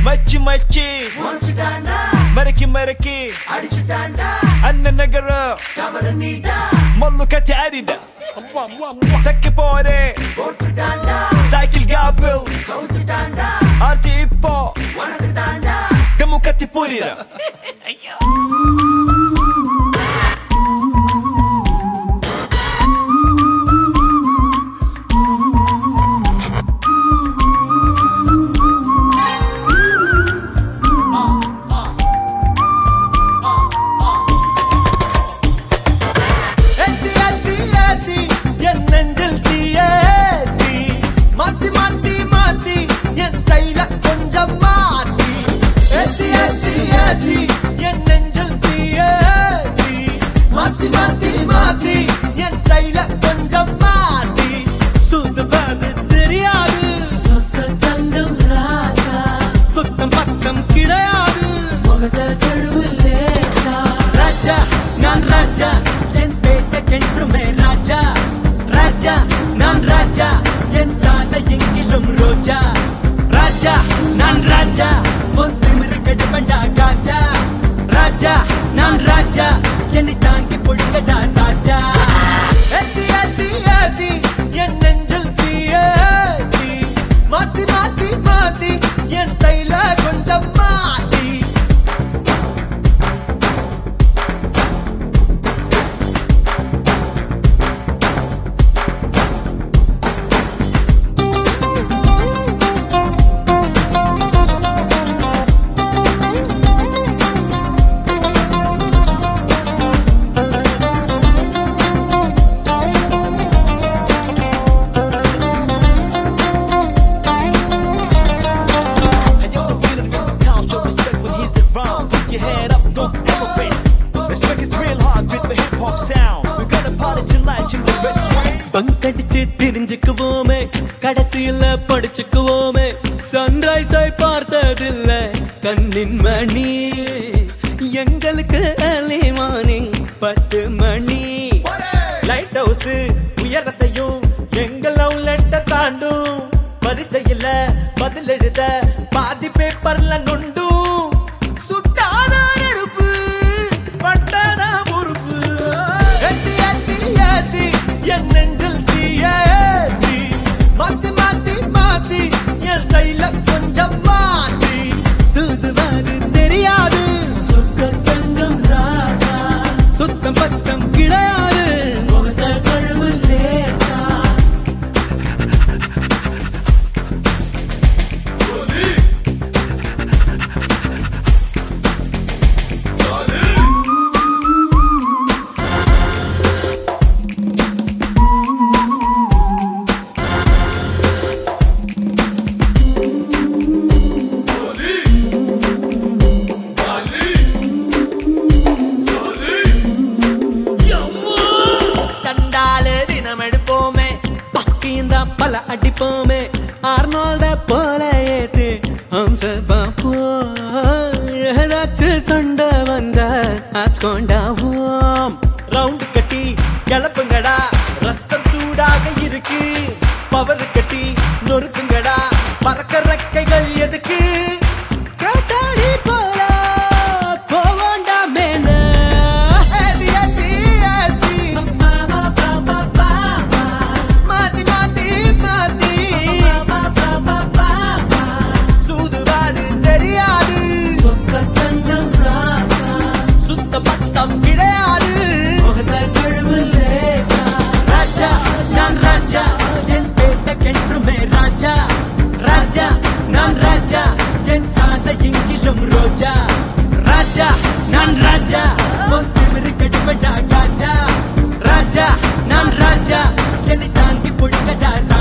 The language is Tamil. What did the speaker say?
மச்சி மச்சி முடிச்சுட்டாண்டா மறக்கி மறக்கி அடிச்சுட்டாண்டா அண்ணன் நகரம் தவறு நீடா மல்லு கட்டி அரித சக்கி போறே போட்டுட்டாண்டா சைக்கிள் காப்பிள் கவுத்துட்டாண்டா ஆர்த்தி இப்போ உனக்கு தாண்டா கம்மு கத்தி புரியுற ஏத்தி ஏத்தி ஏத்தி என் நெஞ்சில் தீயேத்தி மாத்தி மாத்தி மாத்தி என் ஸ்டைல கொஞ்சம் மாத்தி ஏத்தி ஏத்தி ஏத்தி என் நெஞ்சில் தீயேத்தி மாத்தி மாத்தி மாத்தி என் ஸ்டைல கொஞ்சம் மாத்தி சுத்தப்பாது தெரியாது சொத்த தங்கம் ராசா சுத்தம் பக்கம் கிடையாது முகத்த கழுவு லேசா ராஜா நான் ராஜா என் பேட்டைக்கென்றுமே ராஜா ராஜா நான் ராஜா என் சாலை எங்கிலும் ரோஜா ராஜா நான் ராஜா உன் திமிரு கடுமண்டா காஜா ராஜா நான் ராஜா என்னை தாங்கி பொழுங்கடா ராஜா ஏத்தி ஏத்தி ஏத்தி என் நெஞ்சில் தீயேத்தி மாத்தி மாத்தி மாத்தி என் ஸ்டைல கொஞ்சம் மாத்தி And you're the real of the town, show respect when he's around. Put your head up, don't ever face. Respect it real hard with the hip hop sound. We're gonna party tonight, check the best way. பங்கடிச்சு தெரிஞ்சுக்குவோமே கடைசியில படிச்சுக்குவோமே சன்ரைஸை பார்த்ததில்ல கண்ணின் மணி எங்களுக்கு early morning பத்து மணி லைட் ஹவுஸ் உயரத்தையும் எங்கள் லவ் லெட்டர் தாண்டும் பரிச்சையில பதில் எழுத பாதி பேப்பர்ல நொண்டும் சுட்டாத நெருப்பு பட்டாத பொறுப்பு ஏத்தி ஏத்தி ஏத்தி என் நெஞ்சில் தீயேத்தி மாத்தி மாத்தி மாத்தி என் கையில கொஞ்சம் மாத்தி சுதுவாது தெரியாது சுத்த தங்கம் ராசா சுத்தம் பக்கம் கிடையாது முகத்த கழுவு லேசா தண்டாலே தினம் எடுப்போமே பஸ்கிந்த பல அடிப்போமே ஆர்னால்ட போல ஏத்து ஹம்ச பாப்போ ஏதாச்சும் சண்டை வந்த ஆட்கொண்டாவோம் ரவுண்ட் கட்டி கிளப்புங்கடா ரத்தம் சூடாக இருக்கு பவர் கட்டி நொறுக்குங்கடா பறக்க ரெக்கைகள் எதுக்கு காத்தாடி போல போவோண்டா மேல ஏத்தி ஏத்தி ஏத்தி மாத்தி மாத்தி மாத்தி சூதுவாது தெரியாது சொக்க தங்கம் ராசா சுத்த பத்தம் கிடையாது ராஜா நான் ராஜா என் பேட்டைக்கென்றுமே ராஜா ராஜா நான் ராஜா என் சாலை எங்கிலும் ரோஜா ராஜா நான் ராஜா உன் திமிரு கடுமடா காஜா ராஜா நான் ராஜா என்னை தாங்கி பொழுங்கடா